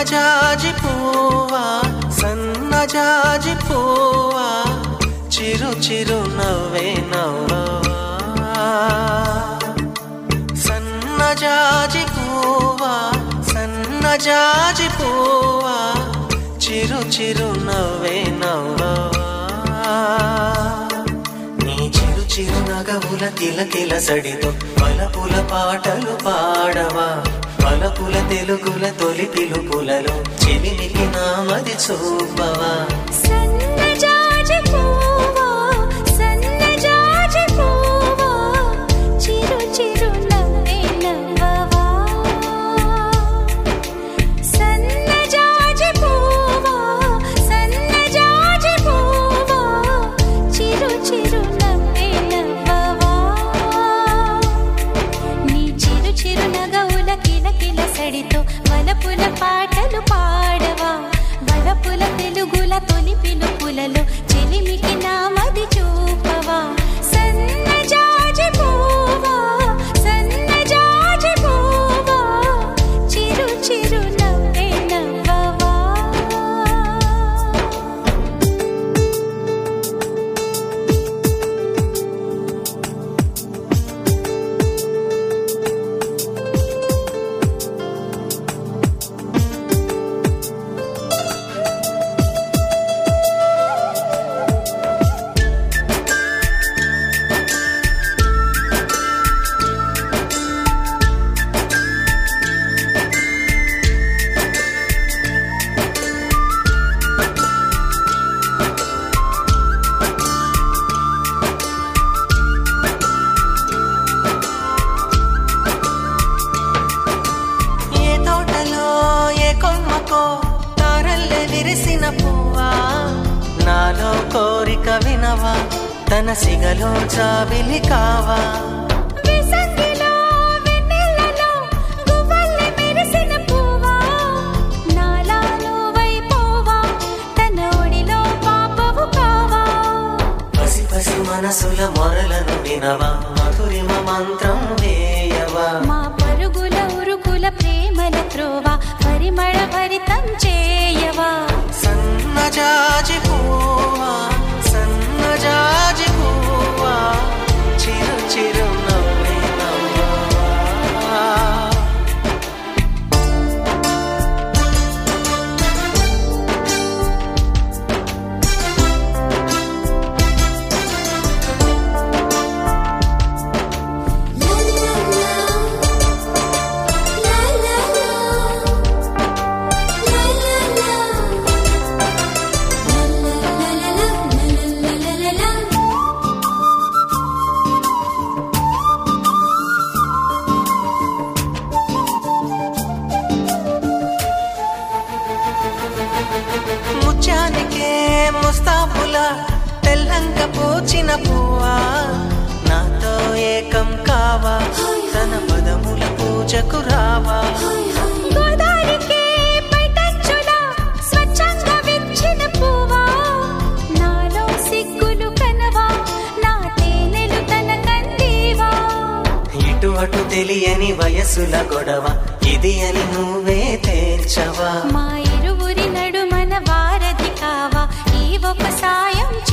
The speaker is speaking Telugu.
సన్నజాజి పూవా సన్నజాజి పూవా చిరు చిరు నవ్వే నవ్వవా సన్నజాజి పూవా సన్నజాజి పూవా చిరు చిరు నవ్వే నవ్వవా నీ చిరు చిరు నగవుల కిల కిల సడితో పలపుల పాటలు పాడవా పలపుల తెలుగుల తొలి పిలుపులలో చెవినికి నామది చూపవా సన్నజాజి పువ్వా సన్నజాజి పువ్వా చిరు చిరు నవ్వే నవ్వవా సన్నజాజి పువ్వా సన్నజాజి పువ్వా చిరు చిరు నవ్వే నవ్వవా నీ చిరు చిరు నగవుల కిల కిల సడితో వలపుల పాటలు పాడవా వలపుల తెలుగుల తొలి పిలుపులలో చెలిమికి నామది చూపవా సన్నజాజి పువ్వా సన్నజాజి పువ్వా చిరు చిరు నవ్వే నవ్వవా ఏ తోటలో ఏ కొమ్మకో తారల్లే విరిసిన పువ్వా నాలో కోరిక వినవా తన సిగలో జాబిలి కావా విసంగిలో వెన్నెలలో గువ్వల్లె మెరిసిన పువ్వా నాలా నువ్వైపోవా తన ఒడిలో పాపవు కావా పసి పసి మనసుల మొరలను వినవా మధురిమ మంత్రం వేయవా మా పరుగుల ఉరుకుల ప్రేమల త్రోవా పరిమళ భరితం చేయవా సన్నజాజి పువ్వా సన్నజాజి పువ్వా చిరు చిరు నవ్వే నవ్వవా ముత్యానికే ముస్తాబుల తెల్లంగ పూచిన పువ్వా నాతో ఏకం కావా తన పదముల పూజకు రావా గోదారికే పైటంచులా స్వచ్ఛంగా విచ్చిన పువ్వా నాలో సిగ్గులు కనవా నా తేనెలు తన కందివా ఇటు అటు తెలియని వయసుల గొడవ ఇది అని నువ్వే తేల్చవా మా ఇరువురి నడుమన వారధి కావా ఈ ఒక సాయం